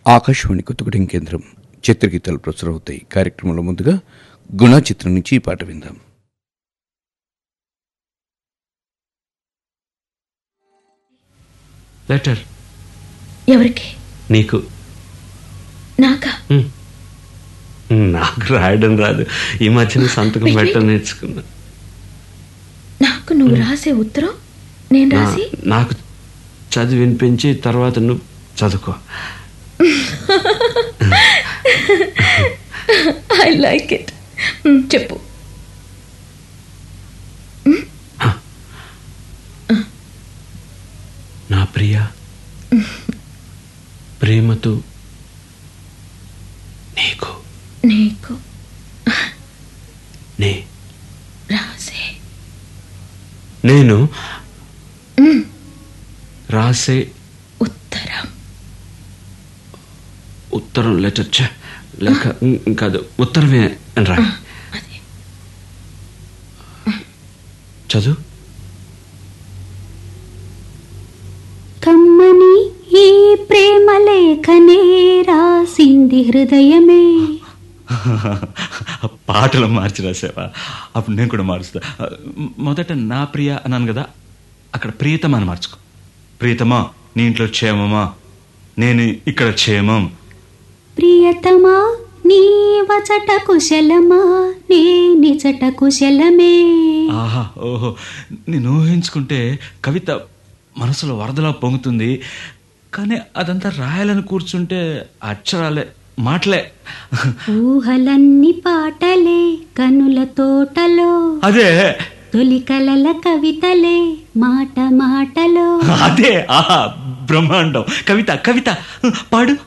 ఆకాశవాణి కొత్తగూడెం కేంద్రం చిత్రగీతాలు ప్రసారమవుతాయి కార్యక్రమంలో ముందుగా గుణ చిత్రం నుంచి ఈ పాట విందాం లెటర్ ఎవరికి నీకు నాకా ఉమ్. నాకు రాయడం రాదు ఈ మధ్యన సంతకం పెట్టడం నేర్చుకున్నా నాకు నువ్వు రాసే ఉత్తరం నేను నా- రాసి నాకు చదివి వినిపించి తర్వాత నువ్వు చదువుకో ఐ లైక్ ఇట్ చెప్పు నా ప్రియ ప్రేమతో నీకు నీకు నే రాసే నేను రాసే ఉత్తరం ఉత్తరం లెటర్ ఛ, లేక ఉమ్, కాదు ఉత్తరమే అని రా అదే చదువు కమ్మని ఈ ప్రేమ లేఖనే రాసింది హృదయమే పాటలు మార్చి రాసావా అప్పుడు నేను కూడా మారుస్తా మొదట నా ప్రియ అన్నాను కదా అక్కడ ప్రియతమా అని మార్చుకో ప్రియతమా నీ ఇంట్లో క్షేమమా నేను ఇక్కడ క్షేమం ప్రియతమా నీ వచట కుశలమా నే నిచట కుశలమే ఆహా ఓహో నేను ఊహించుకుంటే కవిత మనసులో వరదలా పొంగుతుంది కానీ అదంతా రాయాలని కూర్చుంటే అక్షరాలే మాటలే ఊహలన్నీ పాటలే కనుల తోటలో అదే తొలి కలల కవితలే మాట మాటలో అదే ఆహా బ్రహ్మాండం కవిత కవిత పాడు